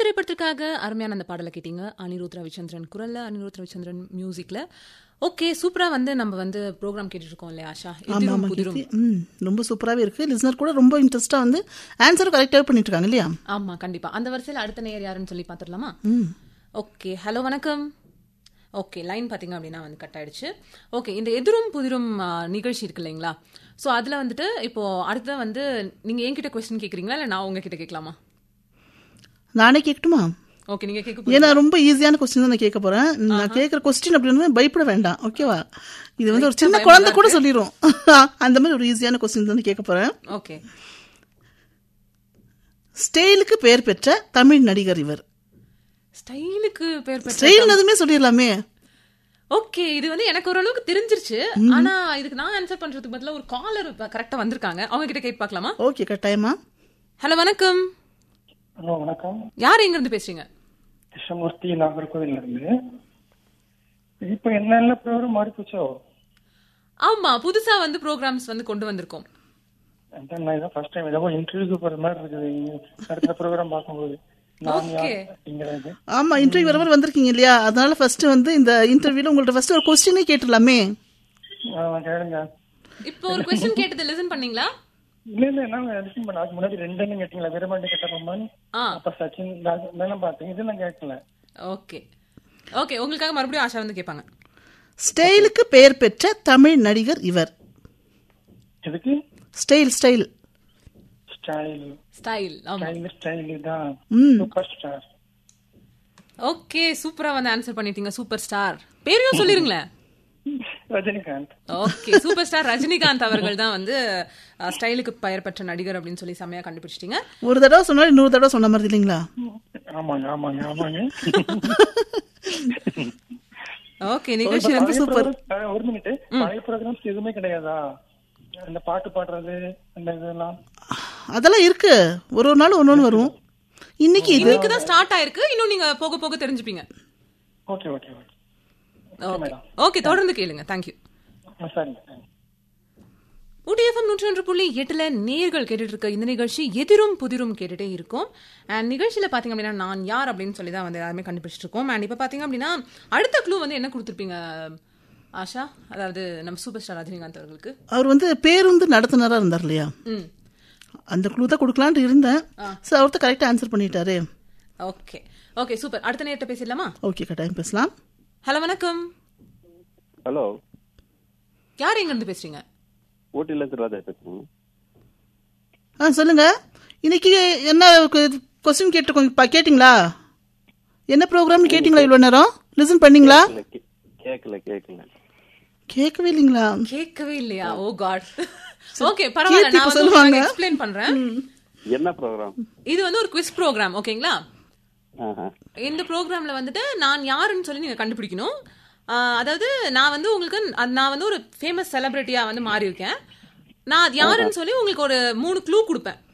திரைப்படத்திற்காக அருமையான அந்த பாடலை கேட்டீங்க அனிருத் ரவிச்சந்திரன் குரல்ல அனிருத் ரவிச்சந்திரன் மியூசிக்ல ஓகே சூப்பரா வந்து நம்ம வந்து ப்ரோக்ராம் கேட்டுட்டு இருக்கோம் இல்லையா ஆஷா ஆமா எதிரும் ஆமா புதிரும் கீர்த்தி ம் ரொம்ப சூப்பராகவே இருக்கு லிசனர் கூட ரொம்ப இன்ட்ரெஸ்டா வந்து ஆன்சர் கரெக்டாக பண்ணிட்டு இருக்காங்க இல்லையா ஆமா கண்டிப்பா அந்த வரிசையில் அடுத்த நேயர் யாருன்னு சொல்லி பார்த்துடலாமா ம் ஓகே ஹலோ வணக்கம் ஓகே லைன் பார்த்தீங்க அப்படின்னா வந்து கட் ஆயிடுச்சு ஓகே இந்த எதிரும் புதிரும் ஆ, நிகழ்ச்சி இருக்கு இல்லைங்களா ஸோ அதில் வந்துட்டு இப்போ அடுத்த வந்து நீங்கள் என்கிட்ட கொஸ்டின் கேட்குறீங்களா இல்லை நான் உங்ககிட்ட கேட்கலாமா நானே கேட்கட்டுமா ஓகே நீங்கள் கேட்க ஏன்னா ரொம்ப ஈஸியான கொஸ்டின் தான் நான் கேட்க போறேன் நான் கேட்குற கொஸ்டின் அப்படின்னு பயப்பட வேண்டாம் ஓகேவா இது வந்து ஒரு சின்ன குழந்தை கூட சொல்லிடும் அந்த மாதிரி ஒரு ஈஸியான கொஸ்டின் தான் கேட்க போறேன் ஓகே ஸ்டைலுக்கு பெயர் பெற்ற தமிழ் நடிகர் இவர் ஸ்டைலுக்கு பேர் பெற்ற ஸ்டைல் எதுவுமே சொல்லிடலாமே ஓகே இது வந்து எனக்கு ஓரளவுக்கு தெரிஞ்சிருச்சு ஆனா இதுக்கு நான் ஆன்சர் பண்றதுக்கு பதிலா ஒரு காலர் கரெக்டா வந்திருக்காங்க அவங்க கிட்ட கேட்டு பார்க்கலாமா ஓகே கட்டாயமா ஹலோ வணக்கம் ஹலோ வணக்கம் யார் எங்க இருந்து பேசுறீங்க கிருஷ்ணமூர்த்தி நாகர்கோவில்ல இருந்து இப்ப என்னென்ன ப்ரோக்ராம் மாறி போச்சோ ஆமா புதுசா வந்து ப்ரோக்ராம்ஸ் வந்து கொண்டு வந்திருக்கோம் அதான் நான் இதான் ஃபர்ஸ்ட் டைம் ஏதோ இன்டர்வியூக்கு போற மாதிரி இருக்குது இங்க அடுத்த ப்ரோக்ராம் பார்க்கும்போது நான் Okay. யார் அப்படிங்கிறது ஆமா இன்டர்வியூ வர மாதிரி வந்திருக்கீங்க இல்லையா அதனால ஃபர்ஸ்ட் வந்து இந்த இன்டர்வியூல உங்கள்ட்ட ஃபர்ஸ்ட் ஒரு கொஸ்டினே கேட்டுடலாமே ஆ, கேளுங்க இப்போ ஒரு கொஸ்டின் கேட்டது லிசன் பண்ணீங்களா இல்ல இல்ல என்ன லிசன் பண்ண அதுக்கு முன்னாடி ரெண்டு என்ன கேட்டீங்களா வீரபாண்டி கட்டபொம்மன் ஆ அப்ப சச்சின் ராஜ் இதெல்லாம் பார்த்தேன் இது நான் கேட்கல ஓகே ஓகே உங்களுக்காக மறுபடியும் ஆஷா வந்து கேட்பாங்க ஸ்டைலுக்கு பெயர் பெற்ற தமிழ் நடிகர் இவர் எதுக்கு ஸ்டைல் ஸ்டைல் ஸ்டைல் ஸ்டைல் ஆமா ஸ்டைல் ஸ்டைல் தான் ம் சூப்பர் ஸ்டார் ஓகே சூப்பரா வந்து ஆன்சர் பண்ணிட்டீங்க சூப்பர் ஸ்டார் பேரையும் சொல்லிருங்களேன் Rajinikanth okay super star Rajinikanth அவர்கள் தான் வந்து அஹ், ஸ்டைலுக்கு பெயர் பெற்ற நடிகர் அப்படின்னு சொல்லி செம்மையா கண்டுபிடிச்சிட்டீங்க ஒரு தடவை சொன்னா இன்னொரு தடவை சொன்ன மாதிரி இல்லைங்களா ஆமாங்க ஆமாங்க ஆமாங்க ஓகே நிகழ்ச்சி ரொம்ப பழைய சூப்பர் program- ஆ, ஒரு மினிட் பழைய ப்ரோக்ராம்ஸ் எதுவுமே கிடையாதா அந்த பாட்டு பாடுறது அந்த இதெல்லாம் அதெல்லாம் இருக்கு ஒரு ஒரு நாள் ஒன்று ஒன்று வரும் இன்னைக்கு இது இன்னைக்கு தான் ஸ்டார்ட் ஆயிருக்கு இன்னும் நீங்க போக போக தெரிஞ்சுப்பீங்க okay okay okay okay okay தொடர்ந்து கேளுங்க தேங்க்யூ சரிங்க சரிங்க UDFM நூற்றி ஒன்று புள்ளி எட்டுல நேர்கள் கேட்டுட்டு இருக்க இந்த நிகழ்ச்சி எதிரும் புதிரும் கேட்டுட்டே இருக்கும் அண்ட் நிகழ்ச்சியில பாத்தீங்க அப்படின்னா நான் யார் அப்படின்னு சொல்லி தான் வந்து எல்லாருமே கண்டுபிடிச்சிட்டு இருக்கோம் அண்ட் இப்ப பாத்தீங்க அப்படின்னா அடுத்த க்ளூ வந்து என்ன கொடுத்துருப்பீங்க ஆஷா அதாவது நம்ம சூப்பர் ஸ்டார் ரஜினிகாந்த் அவர்களுக்கு அவர் வந்து பேருந்து நடத்துனரா இருந்தார் இல்லையா ம் அந்த குழு தான் கொடுக்கலான்ட்டு இருந்தேன் ஸோ அவர்த்த கரெக்டாக ஆன்சர் பண்ணிட்டாரு ஓகே ஓகே சூப்பர் அடுத்த நேரத்தை பேசிடலாமா ஓகே கட்டாயம் பேசலாம் ஹலோ வணக்கம் ஹலோ யார் எங்க இருந்து பேசுறீங்க ஊட்டில இருந்து ராஜா பேசுறேன் ஆ சொல்லுங்க இன்னைக்கு என்ன கொஸ்டின் கேட்டு கொஞ்சம் பா- கேட்டிங்களா என்ன ப்ரோக்ராம்னு கேட்டிங்களா இவ்வளோ நேரம் லிசன் பண்ணீங்களா இல்ல, கே- கேக்கல கேக்கல கேட்கவே இல்லைங்களா கேட்கவே இல்லையா ஓ காட் ஓகே பரவாயில்ல கீர்த்தி நான் இப்ப வந்து சொல்லுவாங்க. உங்களுக்கு எக்ஸ்பிளைன் பண்றேன் என்ன ப்ரோக்ராம் இது வந்து ஒரு குவிஸ் ப்ரோக்ராம் ஓகேங்களா ஆஹா இந்த ப்ரோக்ராம்ல வந்துட்டு நான் யாருன்னு சொல்லி நீங்க கண்டுபிடிக்கணும் ஆஹ் அதாவது நான் வந்து உங்களுக்கு அது நான் வந்து ஒரு ஃபேமஸ் செலிபிரிட்டியா வந்து மாறி இருக்கேன் நான் அது யாருன்னு சொல்லி உங்களுக்கு ஒரு மூணு க்ளூ கொடுப்பேன்